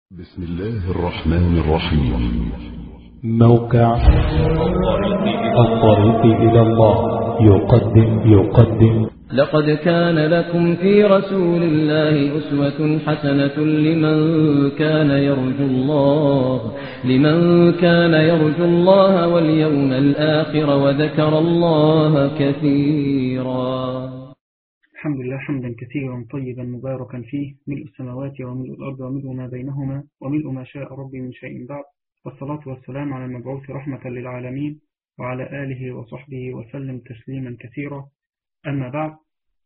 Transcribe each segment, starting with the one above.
بسم الله الرحمن الرحيم موقع الطريق إلى الله يقدم يقدم لقد كان لكم في رسول الله أسوة حسنة لمن كان يرجو الله لمن كان يرجو الله واليوم الآخر وذكر الله كثيرا الحمد لله حمدا كثيرا طيبا مباركا فيه ملء السماوات وملء الأرض وملء ما بينهما وملء ما شاء ربي من شيء بعد والصلاة والسلام على المبعوث رحمة للعالمين وعلى آله وصحبه وسلم تسليما كثيرا أما بعد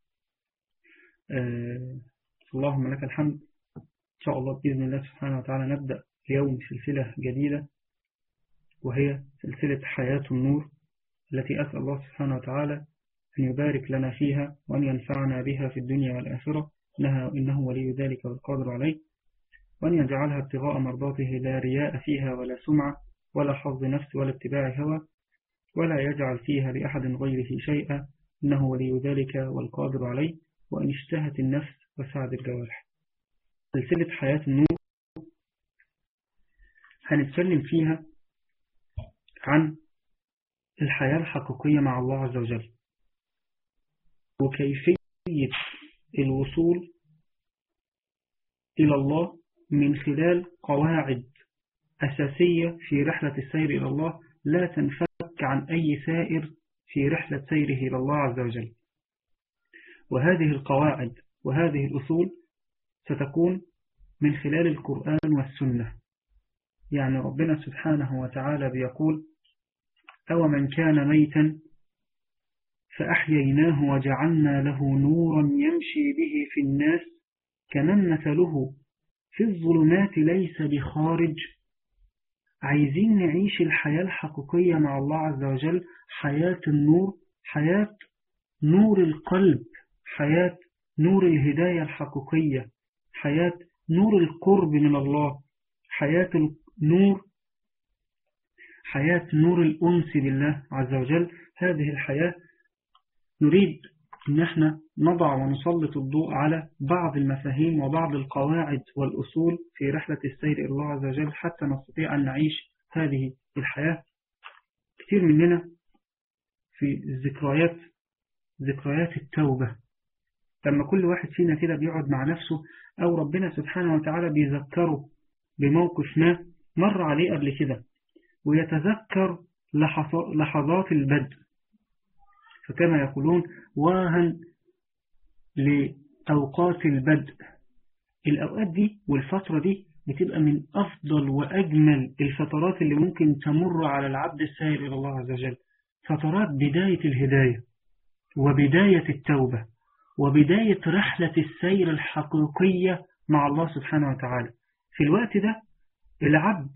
آه اللهم لك الحمد إن شاء الله بإذن الله سبحانه وتعالى نبدأ اليوم سلسلة جديدة وهي سلسلة حياة النور التي أسأل الله سبحانه وتعالى أن يبارك لنا فيها وأن ينفعنا بها في الدنيا والآخرة إنها إنه ولي ذلك والقادر عليه وأن يجعلها ابتغاء مرضاته لا رياء فيها ولا سمعة ولا حظ نفس ولا اتباع هوى ولا يجعل فيها لأحد غيره شيئا إنه ولي ذلك والقادر عليه وأن اشتهت النفس وسعد الجوارح سلسلة حياة النور هنتكلم فيها عن الحياة الحقيقية مع الله عز وجل وكيفية الوصول إلى الله من خلال قواعد أساسية في رحلة السير إلى الله لا تنفك عن أي سائر في رحلة سيره إلى الله عز وجل وهذه القواعد وهذه الأصول ستكون من خلال القرآن والسنة يعني ربنا سبحانه وتعالى بيقول أو من كان ميتا فأحييناه وجعلنا له نورا يمشي به في الناس كمن مثله في الظلمات ليس بخارج عايزين نعيش الحياة الحقيقية مع الله عز وجل حياة النور حياة نور القلب حياة نور الهداية الحقيقية حياة نور القرب من الله حياة النور حياة نور الأنس بالله عز وجل هذه الحياة نريد أن احنا نضع ونسلط الضوء على بعض المفاهيم وبعض القواعد والأصول في رحلة السير إلى الله عز وجل حتى نستطيع أن نعيش هذه الحياة كثير مننا في الذكريات ذكريات التوبة لما كل واحد فينا كده بيقعد مع نفسه أو ربنا سبحانه وتعالى بيذكره بموقف ما مر عليه قبل كده ويتذكر لحظات البدء فكما يقولون واها لأوقات البدء الأوقات دي والفترة دي بتبقى من أفضل وأجمل الفترات اللي ممكن تمر على العبد السائر إلى الله عز وجل فترات بداية الهداية وبداية التوبة وبداية رحلة السير الحقيقية مع الله سبحانه وتعالى في الوقت ده العبد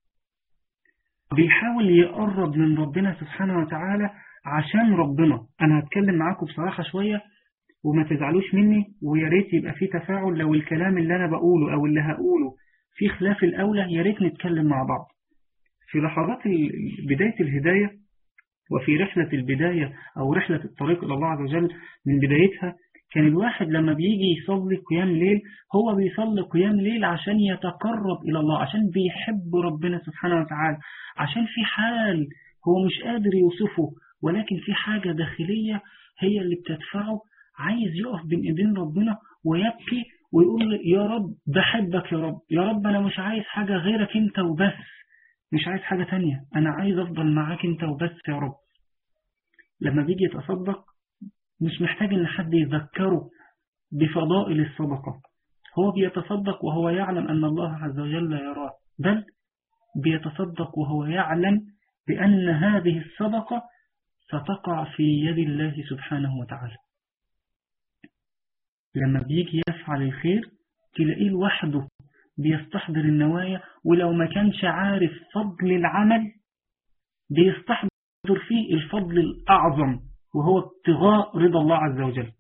بيحاول يقرب من ربنا سبحانه وتعالى عشان ربنا أنا هتكلم معاكم بصراحة شوية وما تزعلوش مني ويا ريت يبقى في تفاعل لو الكلام اللي أنا بقوله أو اللي هقوله في خلاف الأولى يا ريت نتكلم مع بعض في لحظات بداية الهداية وفي رحلة البداية أو رحلة الطريق إلى الله عز وجل من بدايتها كان الواحد لما بيجي يصلي قيام ليل هو بيصلي قيام ليل عشان يتقرب إلى الله عشان بيحب ربنا سبحانه وتعالى عشان في حال هو مش قادر يوصفه ولكن في حاجة داخلية هي اللي بتدفعه عايز يقف بين ايدين ربنا ويبكي ويقول يا رب بحبك يا رب يا رب أنا مش عايز حاجة غيرك انت وبس مش عايز حاجة تانية أنا عايز أفضل معاك انت وبس يا رب لما بيجي يتصدق مش محتاج ان حد يذكره بفضائل الصدقة هو بيتصدق وهو يعلم أن الله عز وجل يراه بل بيتصدق وهو يعلم بأن هذه الصدقة ستقع في يد الله سبحانه وتعالى لما بيجي يفعل الخير تلاقيه لوحده بيستحضر النوايا ولو ما كانش عارف فضل العمل بيستحضر فيه الفضل الأعظم وهو ابتغاء رضا الله عز وجل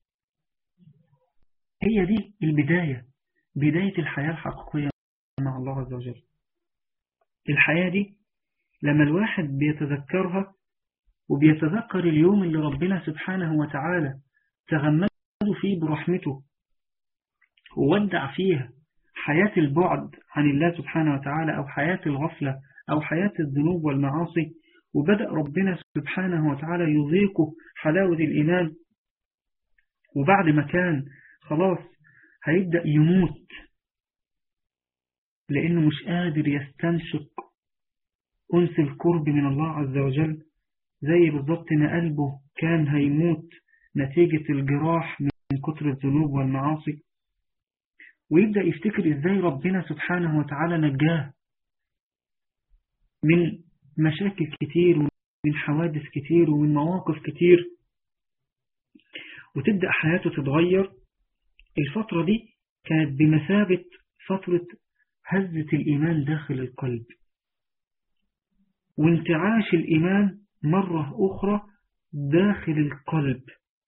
هي دي البداية بداية الحياة الحقيقية مع الله عز وجل الحياة دي لما الواحد بيتذكرها وبيتذكر اليوم اللي ربنا سبحانه وتعالى تغمده فيه برحمته وودع فيها حياة البعد عن الله سبحانه وتعالى أو حياة الغفلة أو حياة الذنوب والمعاصي وبدأ ربنا سبحانه وتعالى يذيقه حلاوة الإيمان وبعد ما كان خلاص هيبدأ يموت لأنه مش قادر يستنشق أنس القرب من الله عز وجل زي بالضبط ما قلبه كان هيموت نتيجة الجراح من كتر الذنوب والمعاصي ويبدأ يفتكر إزاي ربنا سبحانه وتعالى نجاه من مشاكل كتير ومن حوادث كتير ومن مواقف كتير وتبدأ حياته تتغير الفترة دي كانت بمثابة فترة هزة الإيمان داخل القلب وانتعاش الإيمان مرة أخرى داخل القلب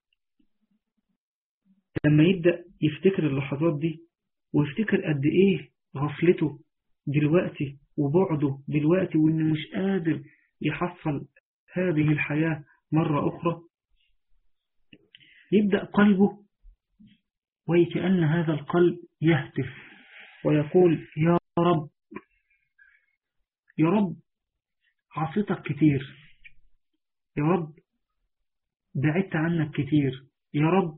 لما يبدأ يفتكر اللحظات دي ويفتكر قد إيه غفلته دلوقتي وبعده دلوقتي وإنه مش قادر يحصل هذه الحياة مرة أخرى يبدأ قلبه ويكأن هذا القلب يهتف ويقول يا رب يا رب عصيتك كتير يا رب بعدت عنك كتير يا رب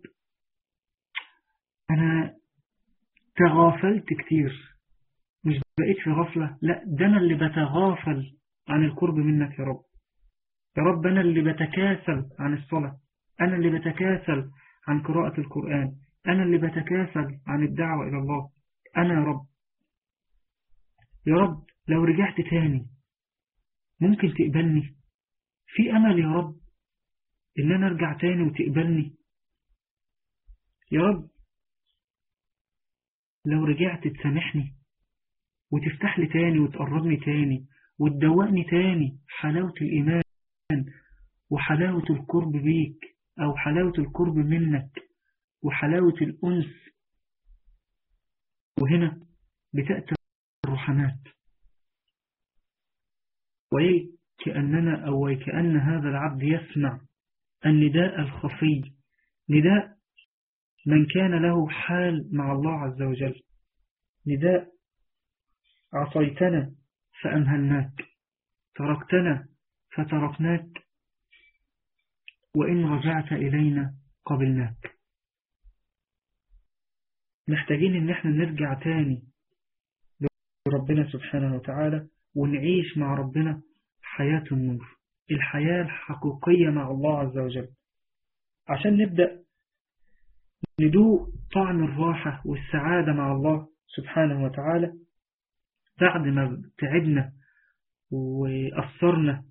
أنا تغافلت كتير مش بقيت في غفلة لا ده أنا اللي بتغافل عن القرب منك يا رب يا رب أنا اللي بتكاسل عن الصلاة أنا اللي بتكاسل عن قراءة القرآن أنا اللي بتكاسل عن الدعوة إلى الله أنا يا رب يا رب لو رجعت تاني ممكن تقبلني في أمل يا رب إن أنا أرجع تاني وتقبلني يا رب لو رجعت تسامحني وتفتح لي تاني وتقربني تاني وتدوقني تاني حلاوة الإيمان وحلاوة القرب بيك أو حلاوة القرب منك وحلاوة الأنس وهنا بتأتي الرحمات وكأننا أو وكأن هذا العبد يسمع النداء الخفي نداء من كان له حال مع الله عز وجل نداء عصيتنا فأمهلناك تركتنا فتركناك وإن رجعت إلينا قبلناك محتاجين إن احنا نرجع تاني لربنا سبحانه وتعالى ونعيش مع ربنا حياة النور الحياة الحقيقية مع الله عز وجل عشان نبدأ ندوق طعم الراحة والسعادة مع الله سبحانه وتعالى بعد ما تعبنا وأثرنا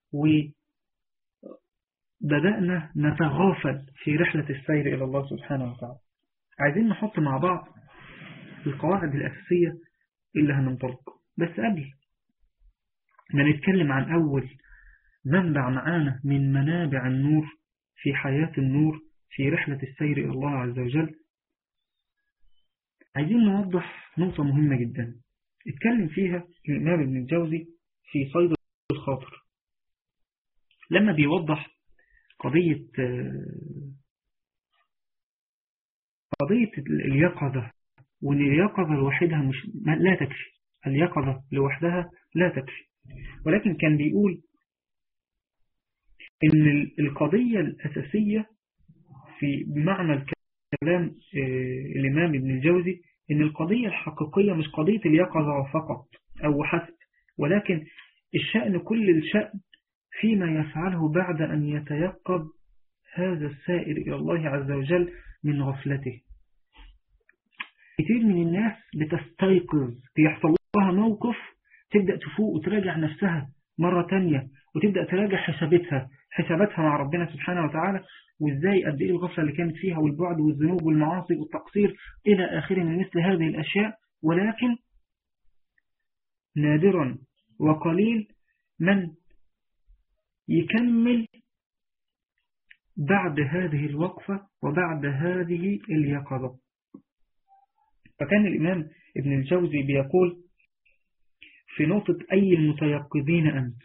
وبدأنا نتغافل في رحلة السير إلى الله سبحانه وتعالى عايزين نحط مع بعض القواعد الأساسية اللي هننطلق بس قبل ما نتكلم عن أول منبع معانا من منابع النور في حياة النور في رحلة السير إلى الله عز وجل عايزين نوضح نقطة مهمة جدا اتكلم فيها الإمام ابن الجوزي في صيد الخاطر لما بيوضح قضية قضية اليقظة وأن اليقظة لوحدها مش لا تكفي اليقظة لوحدها لا تكفي ولكن كان بيقول ان القضية الأساسية في بمعنى الكلام الإمام ابن الجوزي ان القضية الحقيقية مش قضية اليقظة فقط أو حسب ولكن الشأن كل الشأن فيما يفعله بعد أن يتيقظ هذا السائر إلى الله عز وجل من غفلته كثير من الناس بتستيقظ بيحصل لها موقف تبدأ تفوق وتراجع نفسها مرة تانية وتبدأ تراجع حساباتها حساباتها مع ربنا سبحانه وتعالى وإزاي قد إيه الغفلة اللي كانت فيها والبعد والذنوب والمعاصي والتقصير إلى آخره من مثل هذه الأشياء ولكن نادرا وقليل من يكمل بعد هذه الوقفة وبعد هذه اليقظة فكان الإمام ابن الجوزي بيقول في نقطة أي المتيقظين أنت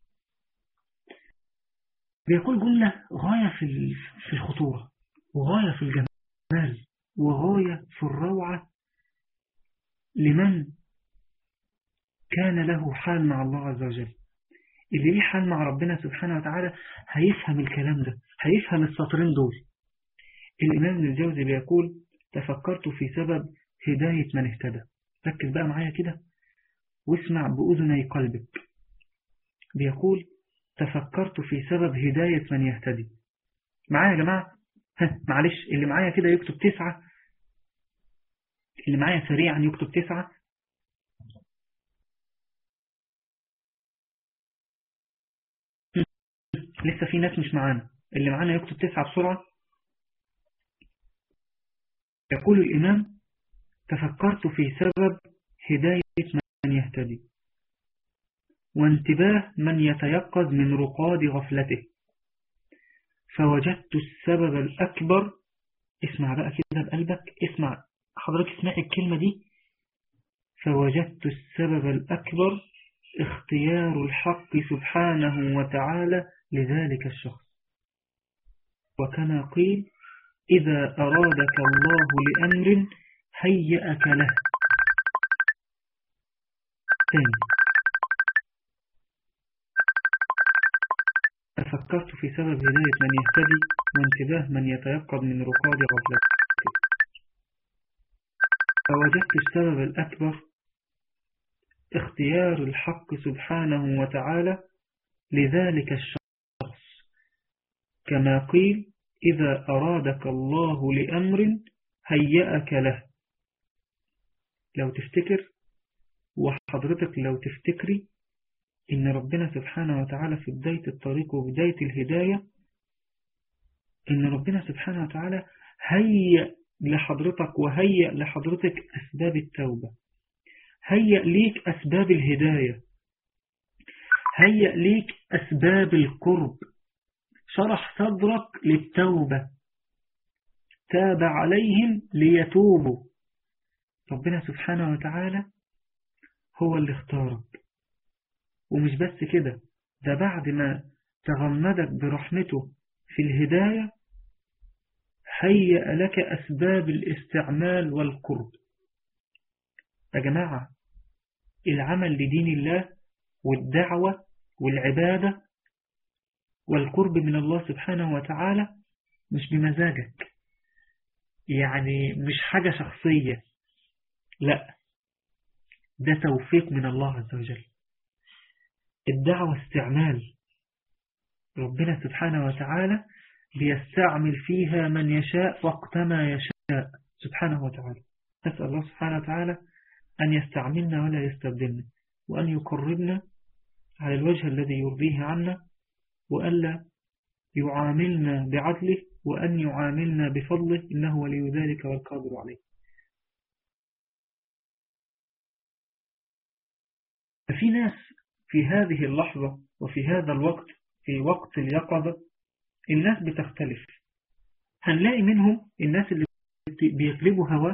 بيقول جملة غاية في في الخطورة وغاية في الجمال وغاية في الروعة لمن كان له حال مع الله عز وجل اللي ليه حال مع ربنا سبحانه وتعالى هيفهم الكلام ده هيفهم السطرين دول الإمام ابن الجوزي بيقول تفكرت في سبب هداية من اهتدى ركز بقى معايا كده واسمع بأذني قلبك بيقول تفكرت في سبب هداية من يهتدي معايا يا جماعة ها معلش اللي معايا كده يكتب تسعة اللي معايا سريعا يكتب تسعة لسه في ناس مش معانا اللي معانا يكتب تسعة بسرعة يقول الإمام تفكرت في سبب هداية من يهتدي وانتباه من يتيقظ من رقاد غفلته فوجدت السبب الأكبر اسمع بقى كده بقلبك اسمع حضرتك اسمعي الكلمة دي فوجدت السبب الأكبر اختيار الحق سبحانه وتعالى لذلك الشخص وكما قيل إذا أرادك الله لأمر هيأك له ثاني تفكرت في سبب هداية من يهتدي وانتباه من يتيقظ من رقاد غفلته فوجدت السبب الأكبر اختيار الحق سبحانه وتعالى لذلك الشخص كما قيل إذا أرادك الله لأمر هيأك له لو تفتكر وحضرتك لو تفتكري إن ربنا سبحانه وتعالى في بداية الطريق وبداية الهداية إن ربنا سبحانه وتعالى هيأ لحضرتك وهيأ لحضرتك أسباب التوبة هيأ ليك أسباب الهداية هيأ ليك أسباب القرب شرح صدرك للتوبة تاب عليهم ليتوبوا ربنا سبحانه وتعالى هو اللي اختارك ومش بس كده ده بعد ما تغمدك برحمته في الهداية هيأ لك أسباب الاستعمال والقرب يا جماعة العمل لدين الله والدعوة والعبادة والقرب من الله سبحانه وتعالى مش بمزاجك يعني مش حاجة شخصية لا ده توفيق من الله عز وجل الدعوة استعمال ربنا سبحانه وتعالى بيستعمل فيها من يشاء وقتما يشاء سبحانه وتعالى نسأل الله سبحانه وتعالى أن يستعملنا ولا يستبدلنا وأن يقربنا على الوجه الذي يرضيه عنا وألا يعاملنا بعدله وأن يعاملنا بفضله إنه ولي ذلك والقادر عليه ففي ناس في هذه اللحظة وفي هذا الوقت في وقت اليقظة الناس بتختلف هنلاقي منهم الناس اللي بيقلبوا هواه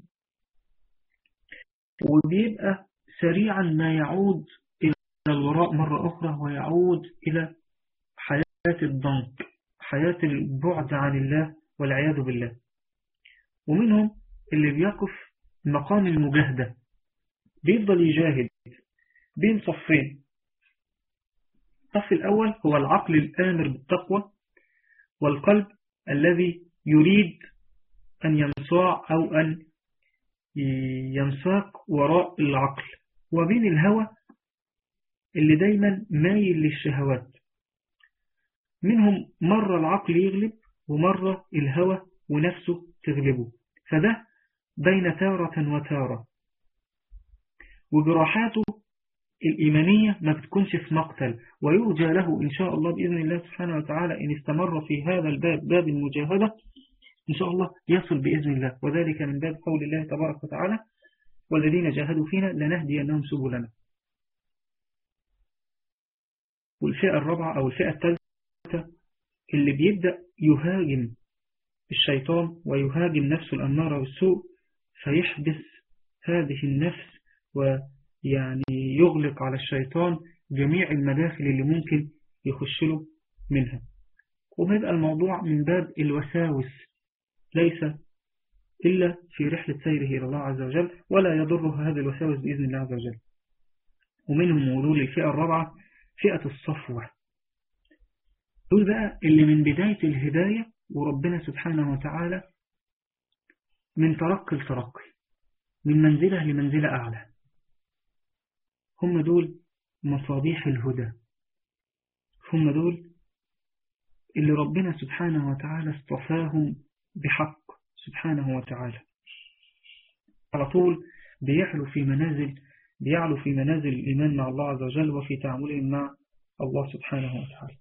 وبيبقى سريعا ما يعود إلى الوراء مرة أخرى ويعود إلى حياة الضنك حياة البعد عن الله والعياذ بالله ومنهم اللي بيقف مقام المجاهدة بيفضل يجاهد بين صفين الصف الأول هو العقل الآمر بالتقوى والقلب الذي يريد أن ينصاع أو أن ينساق وراء العقل وبين الهوى اللي دايما مايل للشهوات منهم مرة العقل يغلب ومرة الهوى ونفسه تغلبه فده بين تارة وتارة وجراحاته الإيمانية ما بتكونش في مقتل ويرجى له إن شاء الله بإذن الله سبحانه وتعالى إن استمر في هذا الباب باب المجاهدة إن شاء الله يصل بإذن الله وذلك من باب قول الله تبارك وتعالى والذين جاهدوا فينا لنهدينهم سبلنا والفئة الرابعة أو الفئة الثالثة اللي بيبدأ يهاجم الشيطان ويهاجم نفسه الأمارة والسوء فيحبس هذه النفس ويعني يغلق على الشيطان جميع المداخل اللي ممكن يخش له منها وبيبقى الموضوع من باب الوساوس ليس إلا في رحلة سيره إلى الله عز وجل ولا يضره هذه الوساوس بإذن الله عز وجل ومنهم ولول الفئة الرابعة فئة الصفوة دول بقى اللي من بداية الهداية وربنا سبحانه وتعالى من ترقي لترقي من منزلة لمنزلة أعلى هم دول مصابيح الهدى هم دول اللي ربنا سبحانه وتعالى اصطفاهم بحق سبحانه وتعالى على طول بيعلوا في منازل بيعلوا في منازل الإيمان مع الله عز وجل وفي تعاملهم مع الله سبحانه وتعالى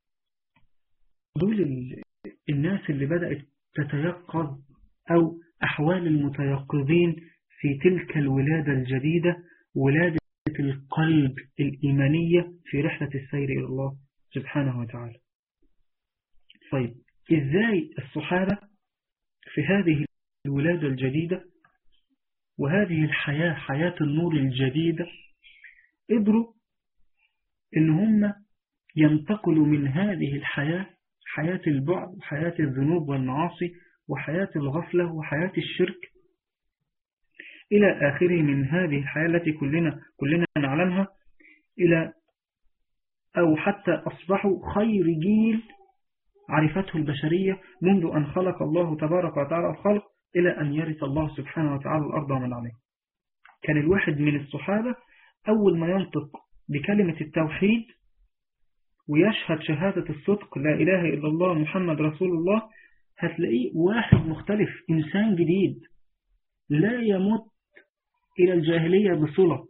دول الناس اللي بدأت تتيقظ أو أحوال المتيقظين في تلك الولادة الجديدة ولادة القلب الإيمانية في رحلة السير إلى الله سبحانه وتعالى طيب إزاي الصحابة في هذه الولادة الجديدة وهذه الحياة حياة النور الجديدة قدروا إن هم ينتقلوا من هذه الحياة حياة البعد وحياة الذنوب والمعاصي وحياة الغفلة وحياة الشرك إلى آخره من هذه الحياة التي كلنا كلنا نعلمها إلى أو حتى أصبحوا خير جيل عرفته البشرية منذ أن خلق الله تبارك وتعالى الخلق إلى أن يرث الله سبحانه وتعالى الأرض ومن عليه كان الواحد من الصحابة أول ما ينطق بكلمة التوحيد ويشهد شهادة الصدق لا إله إلا الله محمد رسول الله هتلاقيه واحد مختلف إنسان جديد لا يمت إلى الجاهلية بصلة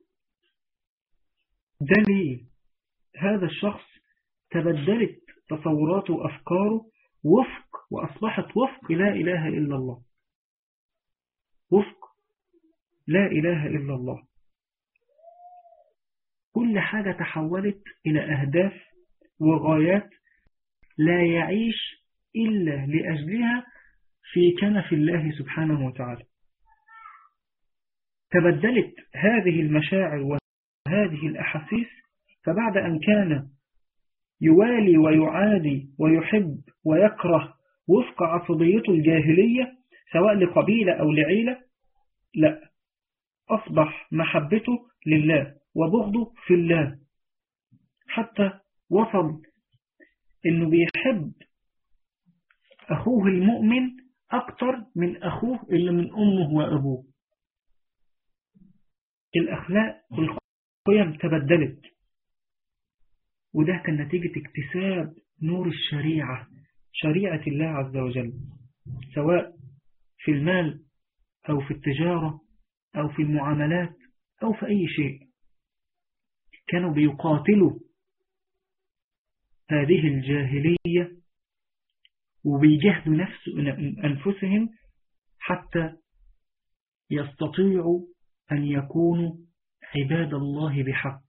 ده ليه هذا الشخص تبدلت تصوراته وأفكاره وفق وأصبحت وفق لا إله إلا الله وفق لا إله إلا الله كل حاجة تحولت إلى أهداف وغايات لا يعيش إلا لأجلها في كنف الله سبحانه وتعالى تبدلت هذه المشاعر وهذه الأحاسيس فبعد أن كان يوالي ويعادي ويحب ويكره وفق عصبيته الجاهلية سواء لقبيلة أو لعيلة لا أصبح محبته لله وبغضه في الله حتى وصل إنه بيحب أخوه المؤمن أكتر من أخوه اللي من أمه وأبوه الأخلاق والقيم تبدلت وده كان نتيجة اكتساب نور الشريعة شريعة الله عز وجل سواء في المال أو في التجارة أو في المعاملات أو في أي شيء كانوا بيقاتلوا هذه الجاهلية وبيجهدوا نفس أنفسهم حتى يستطيعوا أن يكونوا عباد الله بحق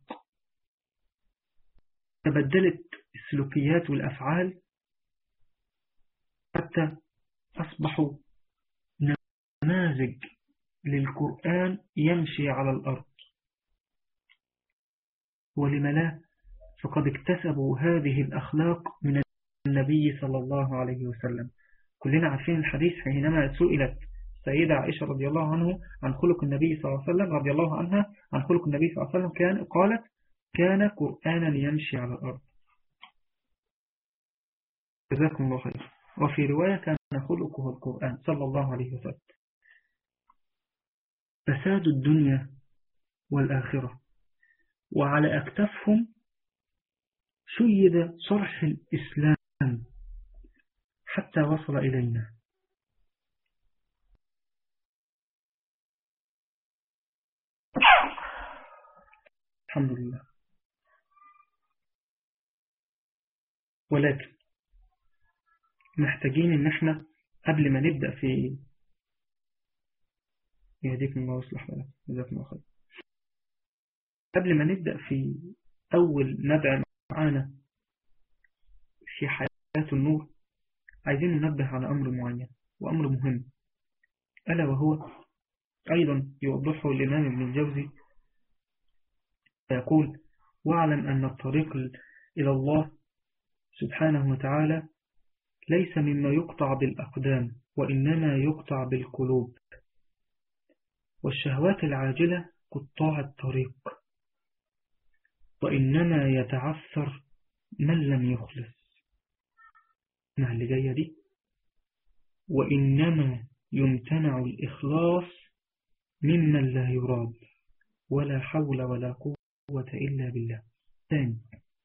تبدلت السلوكيات والأفعال حتى أصبحوا نماذج للقرآن يمشي على الأرض ولم لا فقد اكتسبوا هذه الأخلاق من النبي صلى الله عليه وسلم كلنا عارفين الحديث حينما سئلت سيدة عائشة رضي الله عنه عن خلق النبي صلى الله عليه وسلم رضي الله عنها عن خلق النبي صلى الله عليه وسلم كان قالت كان قرآنا يمشي على الأرض جزاكم الله خير وفي رواية كان خلقه القرآن صلى الله عليه وسلم فساد الدنيا والآخرة وعلى أكتافهم شيد صرح الإسلام حتى وصل إلينا الحمد لله ولكن محتاجين ان احنا قبل ما نبدأ في يهديكم الله ويصلح بالك جزاكم الله خير قبل ما نبدأ في أول نبع معانا في حياة النور عايزين ننبه على أمر معين وأمر مهم ألا وهو أيضا يوضحه الإمام ابن الجوزي فيقول واعلم أن الطريق إلى الله سبحانه وتعالى ليس مما يقطع بالأقدام وإنما يقطع بالقلوب والشهوات العاجلة قطاع الطريق وإنما يتعثر من لم يخلص مع اللي جاية دي وإنما يمتنع الإخلاص ممن لا يراد ولا حول ولا قوة إلا بالله ثاني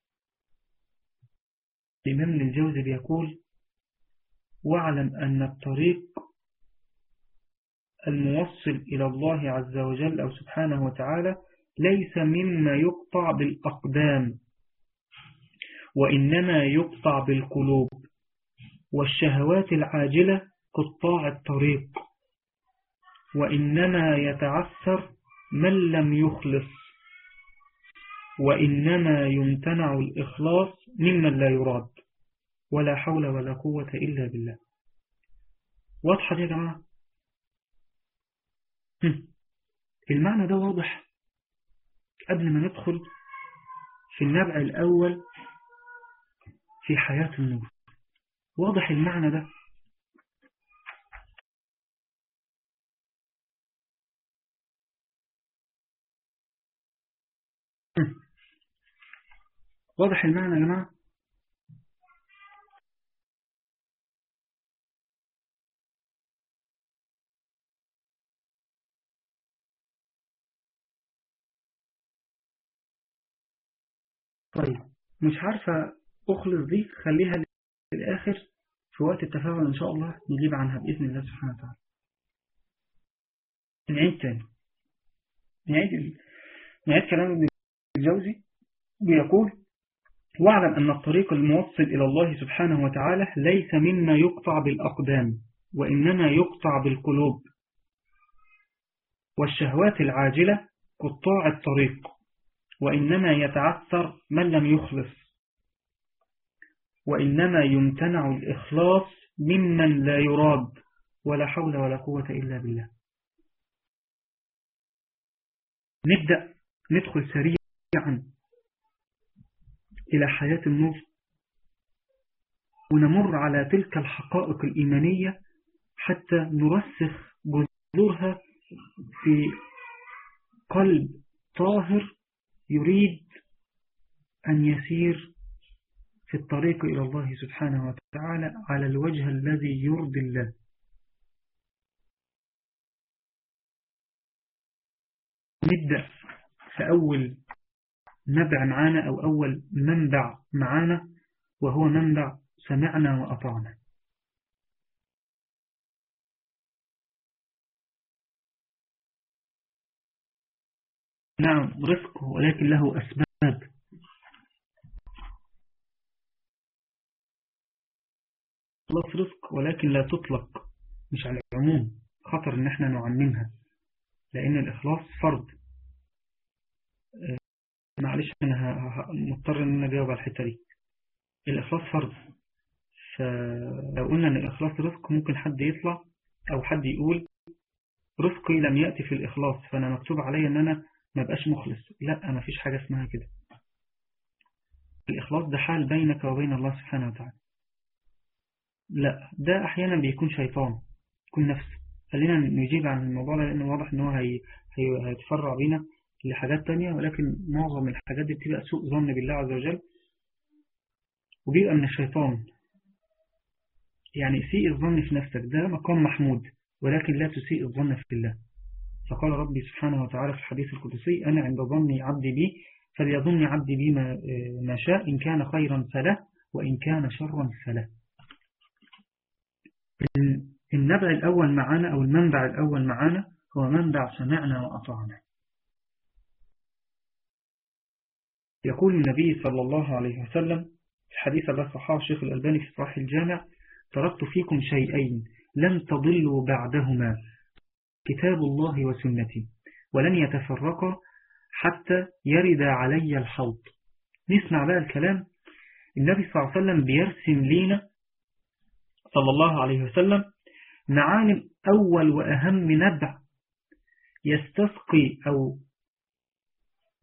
الإمام الجوزي بيقول واعلم أن الطريق الموصل إلى الله عز وجل أو سبحانه وتعالى ليس مما يقطع بالأقدام وإنما يقطع بالقلوب والشهوات العاجلة قطاع الطريق وإنما يتعثر من لم يخلص وإنما يمتنع الإخلاص ممن لا يراد ولا حول ولا قوة إلا بالله واضحة يا جماعة المعنى ده واضح قبل ما ندخل في النبع الأول في حياة النور واضح المعنى ده واضح المعنى يا جماعة طيب مش عارفة أخلص دي خليها للآخر في وقت التفاعل إن شاء الله نجيب عنها بإذن الله سبحانه وتعالى نعيد تاني نعيد نعيد كلام ابن الجوزي بيقول واعلم أن الطريق الموصل إلى الله سبحانه وتعالى ليس مما يقطع بالأقدام وإنما يقطع بالقلوب والشهوات العاجلة قطاع الطريق وإنما يتعثر من لم يخلص وإنما يمتنع الإخلاص ممن لا يراد ولا حول ولا قوة إلا بالله نبدأ ندخل سريعا إلى حياة النور ونمر على تلك الحقائق الإيمانية حتى نرسخ جذورها في قلب طاهر يريد أن يسير في الطريق إلى الله سبحانه وتعالى على الوجه الذي يرضي الله نبدأ في أول نبع معانا أو أول منبع معانا وهو منبع سمعنا وأطعنا نعم رزق ولكن له أسباب خلاص رزق ولكن لا تطلق مش على العموم خطر ان احنا نعممها لان الاخلاص فرض معلش انا مضطر ان انا اجاوب على الحته دي الاخلاص فرض فلو قلنا ان الاخلاص رزق ممكن حد يطلع او حد يقول رزقي لم يأتي في الاخلاص فانا مكتوب علي ان انا ما بقاش مخلص لا ما فيش حاجة اسمها كده الإخلاص ده حال بينك وبين الله سبحانه وتعالى لا ده أحيانا بيكون شيطان يكون نفس خلينا نجيب عن الموضوع ده لأنه واضح أنه هي... هي... هيتفرع بينا لحاجات تانية ولكن معظم الحاجات دي بتبقى سوء ظن بالله عز وجل وبيبقى من الشيطان يعني سيء الظن في نفسك ده مقام محمود ولكن لا تسيء الظن في الله فقال ربي سبحانه وتعالى في الحديث القدسي أنا عند ظني عبدي بي فليظن عبدي بي ما, ما شاء إن كان خيرا فله وإن كان شرا فله النبع الأول معنا أو المنبع الأول معنا هو منبع سمعنا وأطعنا يقول النبي صلى الله عليه وسلم في الحديث الذي صححه الشيخ الألباني في صحيح الجامع تركت فيكم شيئين لن تضلوا بعدهما كتاب الله وسنتي ولن يتفرقا حتى يرد علي الحوض نسمع بقى الكلام النبي صلى الله عليه وسلم بيرسم لينا صلى الله عليه وسلم معالم أول وأهم نبع يستسقي أو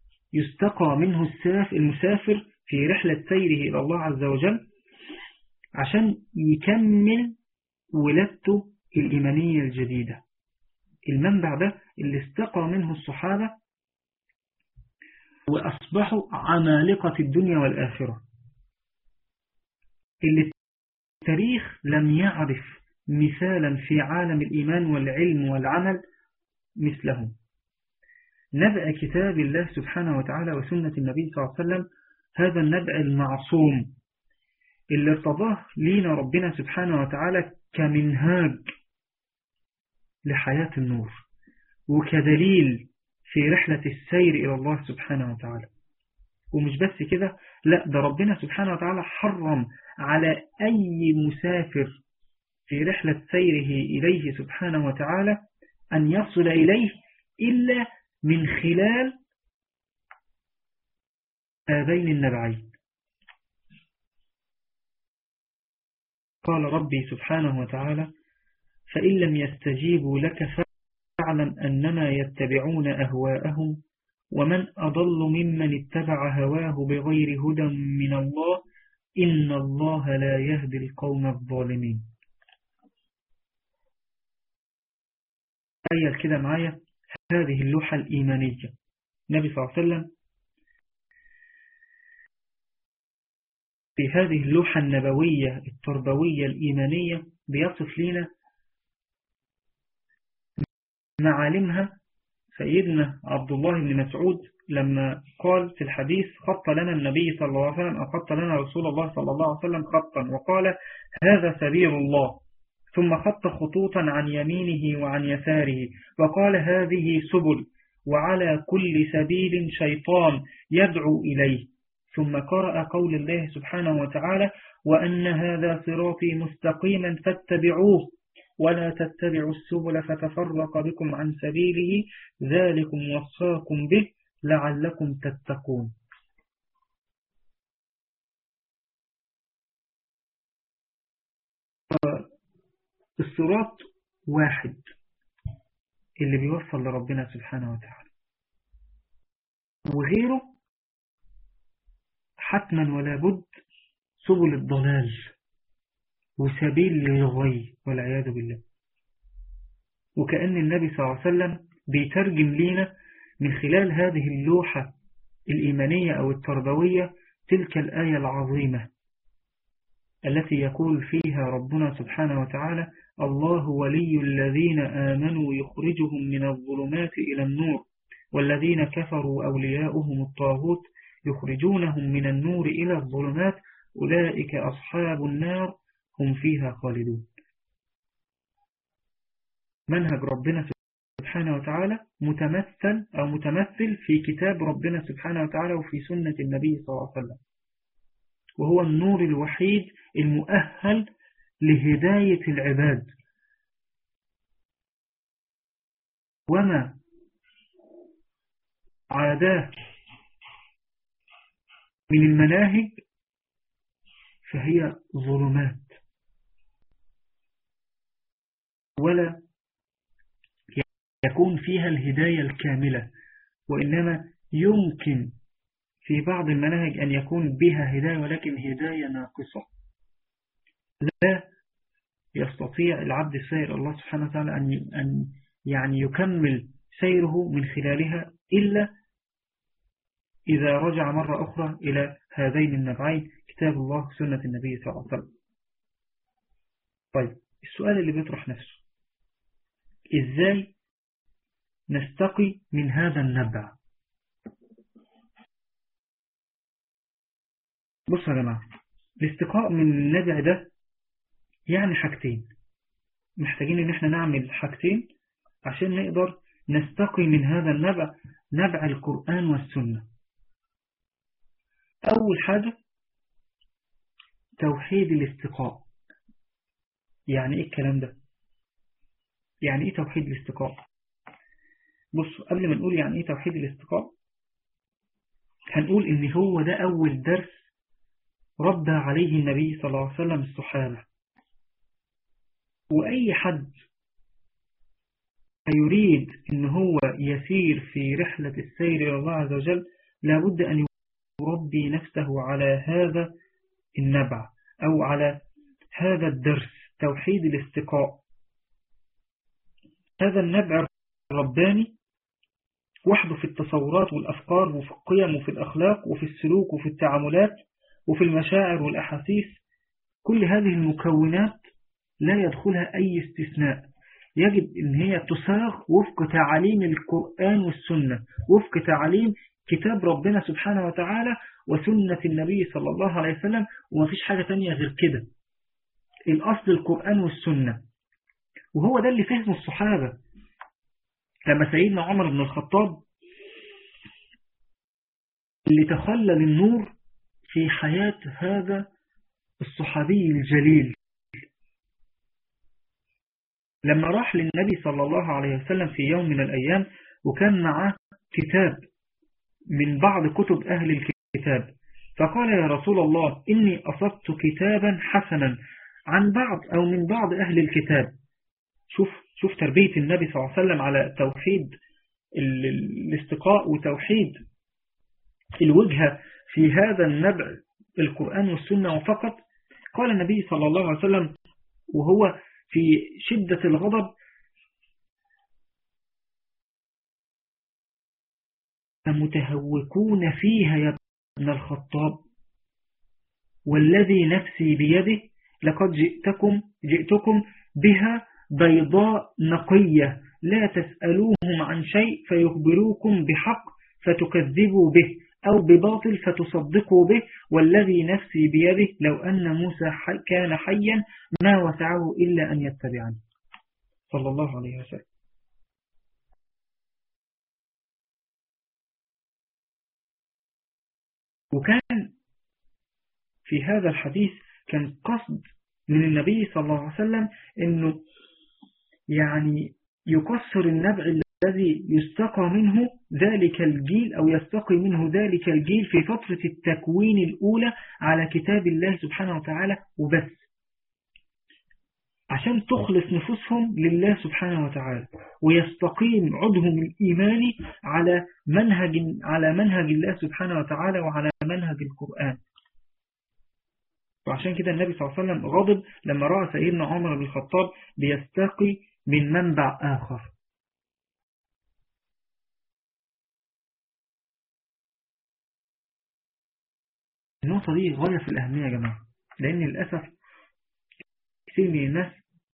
يستقى منه الساف المسافر في رحلة سيره إلى الله عز وجل عشان يكمل ولادته الإيمانية الجديدة المنبع ده اللي استقى منه الصحابة وأصبحوا عمالقة الدنيا والآخرة اللي التاريخ لم يعرف مثالا في عالم الإيمان والعلم والعمل مثلهم نبأ كتاب الله سبحانه وتعالى وسنة النبي صلى الله عليه وسلم هذا النبأ المعصوم اللي ارتضاه لينا ربنا سبحانه وتعالى كمنهاج لحياة النور وكدليل في رحلة السير إلى الله سبحانه وتعالى ومش بس كده لا ده ربنا سبحانه وتعالى حرم على أي مسافر في رحلة سيره إليه سبحانه وتعالى أن يصل إليه إلا من خلال هذين النبعين قال ربي سبحانه وتعالى فإن لم يستجيبوا لك فاعلم أنما يتبعون أهواءهم ومن أضل ممن اتبع هواه بغير هدى من الله إن الله لا يهدي القوم الظالمين تخيل كده معايا هذه اللوحة الإيمانية النبي صلى الله عليه وسلم في هذه اللوحة النبوية التربوية الإيمانية بيصف لنا معالمها سيدنا عبد الله بن مسعود لما قال في الحديث خط لنا النبي صلى الله عليه وسلم أو خط لنا رسول الله صلى الله عليه وسلم خطا وقال هذا سبيل الله ثم خط خطوطا عن يمينه وعن يساره وقال هذه سبل وعلى كل سبيل شيطان يدعو إليه ثم قرأ قول الله سبحانه وتعالى وأن هذا صراطي مستقيما فاتبعوه ولا تتبعوا السبل فتفرق بكم عن سبيله ذلكم وصاكم به لعلكم تتقون الصراط واحد اللي بيوصل لربنا سبحانه وتعالى وغيره حتما ولا بد سبل الضلال وسبيل للغي والعياذ بالله وكأن النبي صلى الله عليه وسلم بيترجم لنا من خلال هذه اللوحة الإيمانية أو التربوية تلك الآية العظيمة التي يقول فيها ربنا سبحانه وتعالى الله ولي الذين آمنوا يخرجهم من الظلمات إلى النور والذين كفروا أولياؤهم الطاغوت يخرجونهم من النور إلى الظلمات أولئك أصحاب النار هم فيها خالدون منهج ربنا سبحانه وتعالى متمثل أو متمثل في كتاب ربنا سبحانه وتعالى وفي سنة النبي صلى الله عليه وسلم وهو النور الوحيد المؤهل لهداية العباد وما عاداه من المناهج فهي ظلمات ولا يكون فيها الهداية الكاملة وإنما يمكن في بعض المناهج أن يكون بها هداية ولكن هداية ناقصة لا يستطيع العبد السير الله سبحانه وتعالى أن يعني يكمل سيره من خلالها إلا إذا رجع مرة أخرى إلى هذين النبعين كتاب الله سنة النبي صلى الله عليه وسلم طيب السؤال اللي بيطرح نفسه إزاي نستقي من هذا النبع بصوا يا جماعة الاستقاء من النبع ده يعني حاجتين محتاجين ان احنا نعمل حاجتين عشان نقدر نستقي من هذا النبع نبع القرآن والسنة أول حاجة توحيد الاستقاء يعني ايه الكلام ده يعني ايه توحيد الاستقاء بص قبل ما نقول يعني ايه توحيد الاستقاء هنقول ان هو ده اول درس رد عليه النبي صلى الله عليه وسلم الصحابة واي حد يريد ان هو يسير في رحلة السير الى الله عز وجل لابد ان يربي نفسه على هذا النبع او على هذا الدرس توحيد الاستقاء هذا النبع الرباني وحده في التصورات والأفكار وفي القيم وفي الأخلاق وفي السلوك وفي التعاملات وفي المشاعر والأحاسيس كل هذه المكونات لا يدخلها أي استثناء يجب أن هي تساغ وفق تعاليم القرآن والسنة وفق تعاليم كتاب ربنا سبحانه وتعالى وسنة النبي صلى الله عليه وسلم وما فيش حاجة تانية غير كده الأصل القرآن والسنة وهو ده اللي فهمه الصحابة لما سيدنا عمر بن الخطاب اللي تخلل النور في حياة هذا الصحابي الجليل لما راح للنبي صلى الله عليه وسلم في يوم من الأيام وكان معه كتاب من بعض كتب أهل الكتاب فقال يا رسول الله إني أصبت كتابا حسنا عن بعض أو من بعض أهل الكتاب شوف شوف تربية النبي صلى الله عليه وسلم على توحيد الاستقاء وتوحيد الوجهة في هذا النبع القرآن والسنة وفقط قال النبي صلى الله عليه وسلم وهو في شدة الغضب متهوكون فيها يا ابن الخطاب والذي نفسي بيده لقد جئتكم, جئتكم بها بيضاء نقية لا تسألوهم عن شيء فيخبروكم بحق فتكذبوا به أو بباطل فتصدقوا به والذي نفسي بيده لو أن موسى كان حيا ما وسعه إلا أن يتبعني صلى الله عليه وسلم وكان في هذا الحديث كان قصد من النبي صلى الله عليه وسلم أنه يعني يكسر النبع الذي يستقى منه ذلك الجيل أو يستقي منه ذلك الجيل في فترة التكوين الأولى على كتاب الله سبحانه وتعالى وبس عشان تخلص نفوسهم لله سبحانه وتعالى ويستقيم عدهم الإيماني على منهج على منهج الله سبحانه وتعالى وعلى منهج القرآن وعشان كده النبي صلى الله عليه وسلم غضب لما رأى سيدنا عمر بن الخطاب بيستقي من منبع آخر النقطة دي غاية في الأهمية يا جماعة لأن للأسف كثير من الناس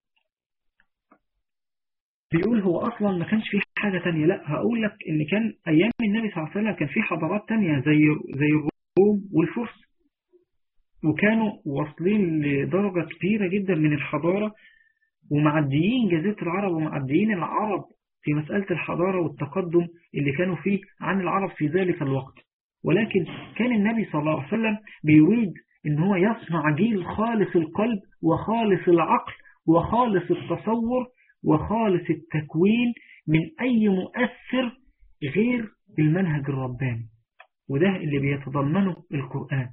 بيقول هو أصلا ما كانش فيه حاجة تانية لا هقول لك إن كان أيام النبي صلى الله عليه وسلم كان فيه حضارات تانية زي زي الروم والفرس وكانوا واصلين لدرجة كبيرة جدا من الحضارة ومعديين جزيرة العرب ومعديين العرب في مسألة الحضارة والتقدم اللي كانوا فيه عن العرب في ذلك الوقت ولكن كان النبي صلى الله عليه وسلم بيريد ان هو يصنع جيل خالص القلب وخالص العقل وخالص التصور وخالص التكوين من أي مؤثر غير المنهج الرباني وده اللي بيتضمنه القرآن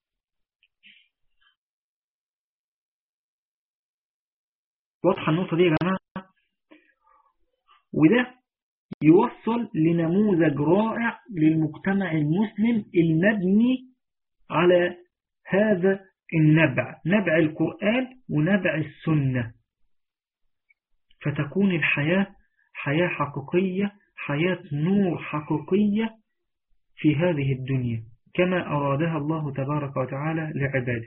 واضحة النقطة دي يا جماعة وده يوصل لنموذج رائع للمجتمع المسلم المبني على هذا النبع نبع القرآن ونبع السنة فتكون الحياة حياة حقيقية حياة نور حقيقية في هذه الدنيا كما أرادها الله تبارك وتعالى لعباده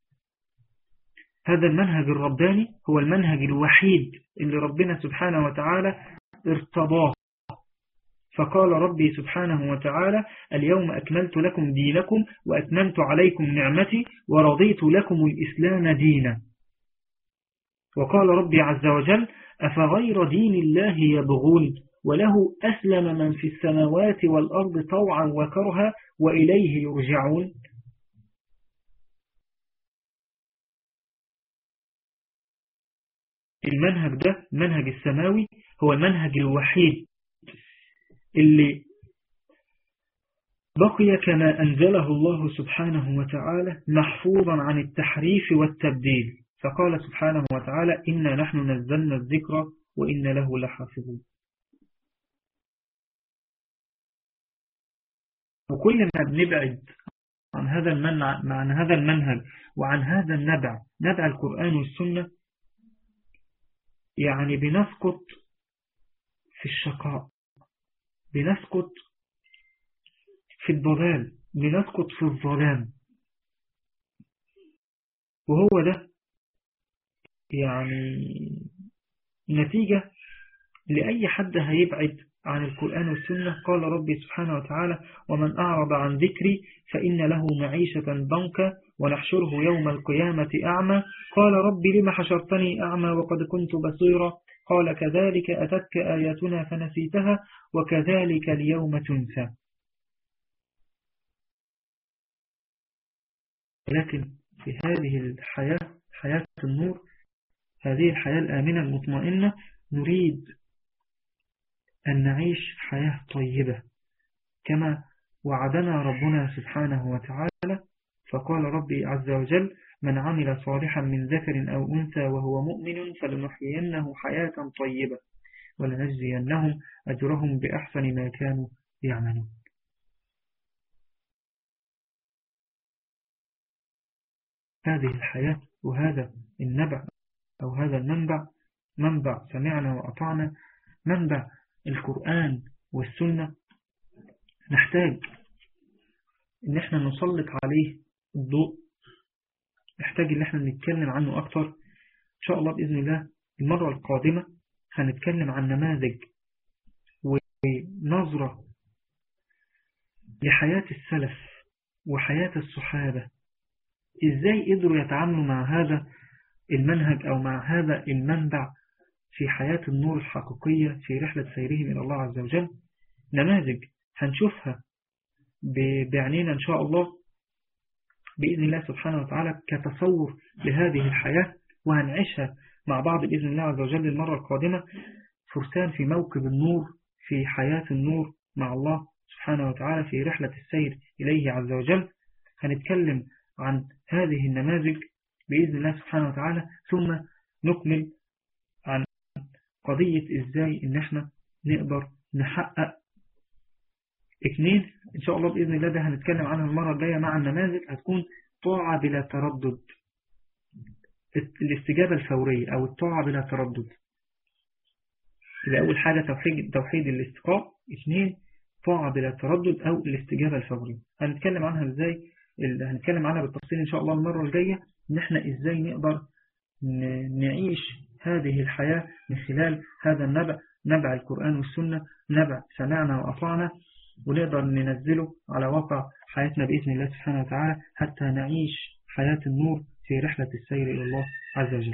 هذا المنهج الرباني هو المنهج الوحيد اللي ربنا سبحانه وتعالى ارتضاه فقال ربي سبحانه وتعالى اليوم أكملت لكم دينكم وأتممت عليكم نعمتي ورضيت لكم الإسلام دينا وقال ربي عز وجل أفغير دين الله يبغون وله أسلم من في السماوات والأرض طوعا وكرها وإليه يرجعون المنهج ده المنهج السماوي هو المنهج الوحيد اللي بقي كما أنزله الله سبحانه وتعالى محفوظا عن التحريف والتبديل فقال سبحانه وتعالى إنا نحن نزلنا الذكر وإن له لحافظون وكل ما بنبعد عن هذا المنع عن هذا المنهج وعن هذا النبع نبع القرآن والسنة يعني بنسقط في الشقاء بنسقط في الضلال بنسقط في الظلام وهو ده يعني نتيجة لأي حد هيبعد عن القرآن والسنة قال ربي سبحانه وتعالى ومن أعرض عن ذكري فإن له معيشة ضنكا ونحشره يوم القيامة أعمى قال ربي لما حشرتني أعمى وقد كنت بصيرا قال كذلك أتتك آياتنا فنسيتها وكذلك اليوم تنسى لكن في هذه الحياة حياة النور هذه الحياة الآمنة المطمئنة نريد أن نعيش حياة طيبة كما وعدنا ربنا سبحانه وتعالى فقال ربي عز وجل من عمل صالحا من ذكر أو أنثى وهو مؤمن فلنحيينه حياة طيبة ولنجزينهم أجرهم بأحسن ما كانوا يعملون هذه الحياة وهذا النبع أو هذا المنبع منبع سمعنا وأطعنا منبع القرآن والسنة نحتاج ان احنا نسلط عليه الضوء نحتاج ان احنا نتكلم عنه اكتر ان شاء الله بإذن الله المرة القادمة هنتكلم عن نماذج ونظرة لحياة السلف وحياة الصحابة ازاي قدروا يتعاملوا مع هذا المنهج او مع هذا المنبع في حياة النور الحقيقية في رحلة سيرهم إلى الله عز وجل نماذج هنشوفها بعينينا إن شاء الله بإذن الله سبحانه وتعالى كتصور لهذه الحياة وهنعيشها مع بعض بإذن الله عز وجل المرة القادمة فرسان في موكب النور في حياة النور مع الله سبحانه وتعالى في رحلة السير إليه عز وجل هنتكلم عن هذه النماذج بإذن الله سبحانه وتعالى ثم نكمل عن قضية إزاي إن احنا نقدر نحقق اثنين إن شاء الله بإذن الله ده هنتكلم عنها المرة الجاية مع النماذج هتكون طاعة بلا تردد الاستجابة الفورية أو الطاعة بلا تردد يبقى أول حاجة توحيد, توحيد الاستقاء اثنين طاعة بلا تردد أو الاستجابة الفورية هنتكلم عنها إزاي هنتكلم عنها بالتفصيل إن شاء الله المرة الجاية إن احنا إزاي نقدر نعيش هذه الحياة من خلال هذا النبع نبع القرآن والسنة نبع سمعنا وأطعنا ونقدر ننزله على واقع حياتنا بإذن الله سبحانه وتعالى حتى نعيش حياة النور في رحلة السير إلى الله عز وجل